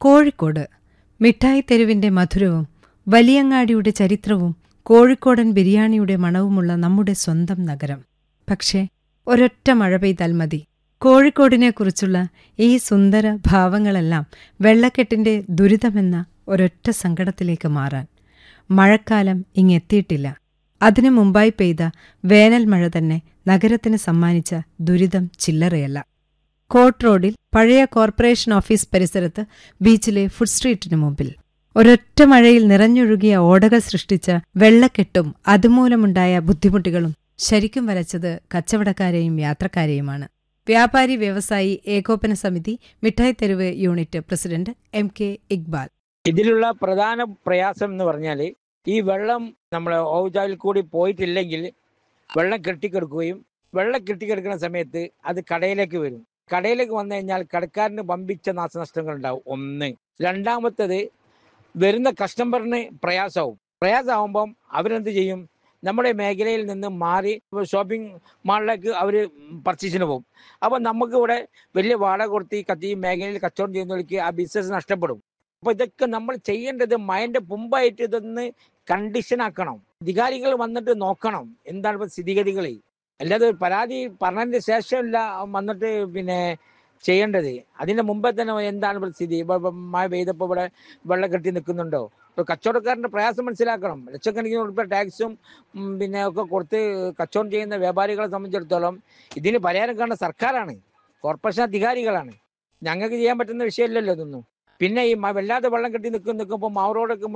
കോഴിക്കോട് മിഠായി തെരുവിന്റെ മധുരവും വലിയങ്ങാടിയുടെ ചരിത്രവും കോഴിക്കോടൻ ബിരിയാണിയുടെ മണവുമുള്ള നമ്മുടെ സ്വന്തം നഗരം പക്ഷേ ഒരൊറ്റ മഴ പെയ്താൽ മതി കോഴിക്കോടിനെക്കുറിച്ചുള്ള ഈ സുന്ദര ഭാവങ്ങളെല്ലാം വെള്ളക്കെട്ടിന്റെ ദുരിതമെന്ന ഒരൊറ്റ സങ്കടത്തിലേക്ക് മാറാൻ മഴക്കാലം ഇങ്ങെത്തിയിട്ടില്ല അതിനു മുമ്പായി പെയ്ത വേനൽ മഴ തന്നെ നഗരത്തിന് സമ്മാനിച്ച ദുരിതം ചില്ലറയല്ല കോട്ട് റോഡിൽ പഴയ കോർപ്പറേഷൻ ഓഫീസ് പരിസരത്ത് ബീച്ചിലെ ഫുഡ് സ്ട്രീറ്റിനു മുമ്പിൽ ഒരൊറ്റ മഴയിൽ നിറഞ്ഞൊഴുകിയ ഓടകൾ സൃഷ്ടിച്ച വെള്ളക്കെട്ടും അതുമൂലമുണ്ടായ ബുദ്ധിമുട്ടുകളും ശരിക്കും വരച്ചത് കച്ചവടക്കാരെയും യാത്രക്കാരെയുമാണ് വ്യാപാരി വ്യവസായി ഏകോപന സമിതി മിഠായി തെരുവ് unit president M K Iqbal ഇതിലുള്ള പ്രധാന പ്രയാസം എന്ന് പറഞ്ഞാൽ ഈ വെള്ളം നമ്മൾ ഓവുചാലിൽ കൂടി പോയിട്ടില്ലെങ്കിൽ വെള്ളം കെട്ടിക്കിടക്കുകയും വെള്ളം കെട്ടിക്കിടക്കുന്ന സമയത്ത് അത് കടയിലേക്ക് വരും കടയിലേക്ക് വന്നു കഴിഞ്ഞാൽ കടക്കാരന് വമ്പിച്ച നാശനഷ്ടങ്ങൾ ഉണ്ടാവും ഒന്ന് രണ്ടാമത്തത് വരുന്ന കസ്റ്റമറിന് പ്രയാസമാവും പ്രയാസമാകുമ്പം അവരെന്ത് ചെയ്യും നമ്മുടെ മേഖലയിൽ നിന്ന് മാറി ഷോപ്പിംഗ് മാളിലേക്ക് അവർ പർച്ചേസിന് പോകും അപ്പം നമുക്ക് ഇവിടെ വലിയ വാടക കൊടുത്ത് ഈ കത്തി ഈ മേഖലയിൽ കച്ചവടം ചെയ്യുന്നവർക്ക് ആ ബിസിനസ് നഷ്ടപ്പെടും അപ്പൊ ഇതൊക്കെ നമ്മൾ ചെയ്യേണ്ടത് മൈൻഡ് മുമ്പായിട്ട് ഇതൊന്ന് കണ്ടീഷൻ ആക്കണം അധികാരികൾ വന്നിട്ട് നോക്കണം എന്താണ് ഇപ്പൊ സ്ഥിതിഗതികൾ അല്ലാതെ ഒരു പരാതി പറഞ്ഞതിന് ശേഷമല്ല വന്നിട്ട് പിന്നെ ചെയ്യേണ്ടത് അതിന്റെ മുമ്പേ തന്നെ എന്താണ് ഇവിടെ സ്ഥിതി ഇപ്പൊ ഇപ്പൊ മഴ പെയ്തപ്പോൾ ഇവിടെ വെള്ളം കെട്ടി നിൽക്കുന്നുണ്ടോ ഇപ്പൊ കച്ചവടക്കാരന്റെ പ്രയാസം മനസ്സിലാക്കണം ലക്ഷക്കണക്കിന് ഉറുപ്പ ടാക്സും ഉം, പിന്നെ ഒക്കെ കൊടുത്ത് കച്ചവടം ചെയ്യുന്ന വ്യാപാരികളെ സംബന്ധിച്ചിടത്തോളം ഇതിന് പരിഹാരം കാണുന്ന സർക്കാരാണ് കോർപ്പറേഷൻ അധികാരികളാണ് ഞങ്ങൾക്ക് ചെയ്യാൻ പറ്റുന്ന വിഷയമല്ലല്ലോ ഇതൊന്നും പിന്നെ ഈ മ- വല്ലാതെ വെള്ളം കെട്ടി നിൽക്കും നിൽക്കുമ്പോൾ മാവറോടൊക്കെ